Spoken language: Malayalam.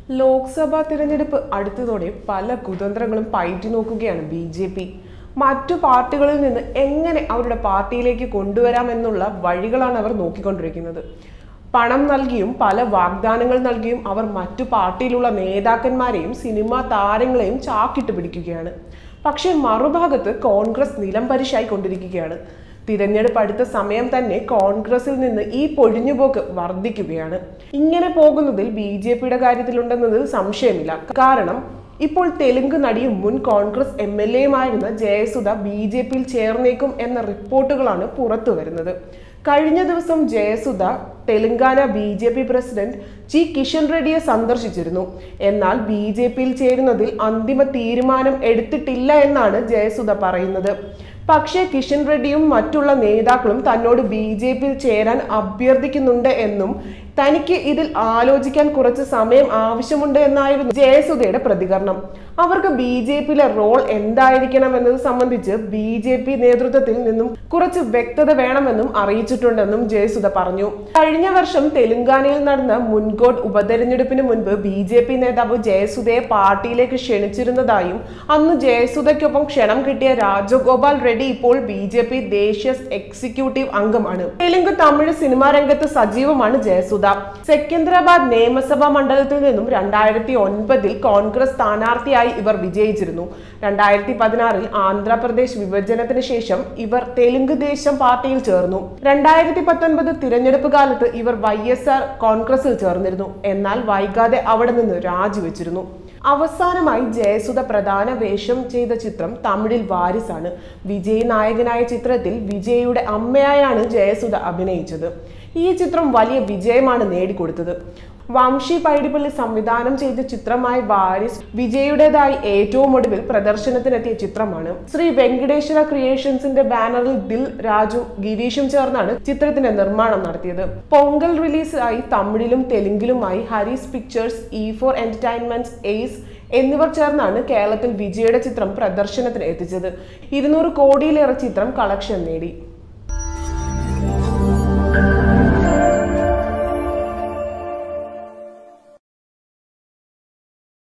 ലോക്സഭാ തിരഞ്ഞെടുപ്പ് അടുത്തതോടെ പല കുതന്ത്രങ്ങളും പയറ്റി നോക്കുകയാണ് ബി ജെ പി മറ്റു പാർട്ടികളിൽ നിന്ന് എങ്ങനെ അവരുടെ പാർട്ടിയിലേക്ക് കൊണ്ടുവരാമെന്നുള്ള വഴികളാണ് അവർ നോക്കിക്കൊണ്ടിരിക്കുന്നത് പണം നൽകിയും പല വാഗ്ദാനങ്ങൾ നൽകിയും അവർ മറ്റു പാർട്ടിയിലുള്ള നേതാക്കന്മാരെയും സിനിമാ താരങ്ങളെയും ചാക്കിട്ട് പിടിക്കുകയാണ് പക്ഷേ മറുഭാഗത്ത് കോൺഗ്രസ് നിലംപരിശായി കൊണ്ടിരിക്കുകയാണ് തിരഞ്ഞെടുപ്പ് അടുത്ത സമയം തന്നെ കോൺഗ്രസിൽ നിന്ന് ഈ പൊഴിഞ്ഞുപോക്ക് വർദ്ധിക്കുകയാണ് ഇങ്ങനെ പോകുന്നതിൽ ബി ജെ പിയുടെ കാര്യത്തിലുണ്ടെന്നത് സംശയമില്ല കാരണം ഇപ്പോൾ തെലുങ്ക് നടിയും മുൻ കോൺഗ്രസ് എം എൽ എയുമായിരുന്ന ജയസുധ ബി ജെ പിയിൽ ചേർന്നേക്കും എന്ന റിപ്പോർട്ടുകളാണ് പുറത്തു വരുന്നത് കഴിഞ്ഞ ദിവസം Jayasudha Telangana B J P president G Kishan റെഡ്ഡിയെ സന്ദർശിച്ചിരുന്നു എന്നാൽ ബി ജെ പിയിൽ ചേരുന്നതിൽ അന്തിമ തീരുമാനം എടുത്തിട്ടില്ല എന്നാണ് ജയസുധ പറയുന്നത് പക്ഷേ കിഷൻ റെഡ്ഡിയും മറ്റുള്ള നേതാക്കളും തന്നോട് ബി ജെ പിയിൽ ചേരാൻ അഭ്യർത്ഥിക്കുന്നുണ്ട് എന്നും തനിക്ക് ഇതിൽ ആലോചിക്കാൻ കുറച്ച് സമയം ആവശ്യമുണ്ട് എന്നായിരുന്നു ജയസുധയുടെ പ്രതികരണം അവർക്ക് ബി ജെ പിയിലെ റോൾ എന്തായിരിക്കണം എന്നത് സംബന്ധിച്ച് ബി ജെ പി നേതൃത്വത്തിൽ നിന്നും കുറച്ച് വ്യക്തത വേണമെന്നും അറിയിച്ചിട്ടുണ്ടെന്നും ജയസുധ പറഞ്ഞു കഴിഞ്ഞ വർഷം തെലങ്കാനയിൽ നടന്ന മുൻകോട്ട് ഉപതെരഞ്ഞെടുപ്പിന് മുൻപ് ബി ജെ പി നേതാവ് ജയസുധയെ പാർട്ടിയിലേക്ക് ക്ഷണിച്ചിരുന്നതായും അന്ന് ജയസുധയ്ക്കൊപ്പം ക്ഷണം കിട്ടിയ രാജഗോപാൽ റെഡ്ഡി ഇപ്പോൾ ബി ജെ പി ദേശീയ എക്സിക്യൂട്ടീവ് അംഗമാണ് തെലുങ്ക് തമിഴ് സിനിമാ രംഗത്ത് സജീവമാണ് ജയസുധ സെക്കന്ദരാബാദ് നിയമസഭാ മണ്ഡലത്തിൽ നിന്നും രണ്ടായിരത്തി ഒൻപതിൽ കോൺഗ്രസ് സ്ഥാനാർത്ഥിയായി ഇവർ വിജയിച്ചിരുന്നു രണ്ടായിരത്തി പതിനാറിൽ ആന്ധ്രാപ്രദേശ് വിഭജനത്തിന് ശേഷം ഇവർ തെലുങ്ക് ദേശം പാർട്ടിയിൽ ചേർന്നു രണ്ടായിരത്തി പത്തൊൻപത് തിരഞ്ഞെടുപ്പ് കാലത്ത് ഇവർ വൈ എസ് ആർ കോൺഗ്രസിൽ ചേർന്നിരുന്നു എന്നാൽ വൈകാതെ അവിടെ നിന്ന് രാജിവെച്ചിരുന്നു അവസാനമായി ജയസുധ പ്രധാന വേഷം ചെയ്ത ചിത്രം തമിഴിൽ വാരിസാണ് വിജയ് നായകനായ ചിത്രത്തിൽ വിജയുടെ അമ്മയായാണ് ജയസുധ അഭിനയിച്ചത് ഈ ചിത്രം വലിയ വിജയമാണ് നേടിക്കൊടുത്തത് വംശി പൈഡിപ്പള്ളി സംവിധാനം ചെയ്ത ചിത്രമായ വാരിസ് വിജയുടേതായി ഏറ്റവും ഒടുവിൽ പ്രദർശനത്തിനെത്തിയ ചിത്രമാണ് ശ്രീ വെങ്കടേശ്വര ക്രിയേഷൻസിന്റെ ബാനറിൽ ദിൽ രാജു ഗിരീഷും ചേർന്നാണ് ചിത്രത്തിന്റെ നിർമ്മാണം നടത്തിയത് പൊങ്കൽ റിലീസായി തമിഴിലും തെലുങ്കിലുമായി Haris pictures E four entertainments ace എന്നിവർ ചേർന്നാണ് കേരളത്തിൽ വിജയുടെ ചിത്രം പ്രദർശനത്തിന് എത്തിച്ചത് ഇരുന്നൂറ് കോടിയിലേറെ ചിത്രം കളക്ഷൻ നേടി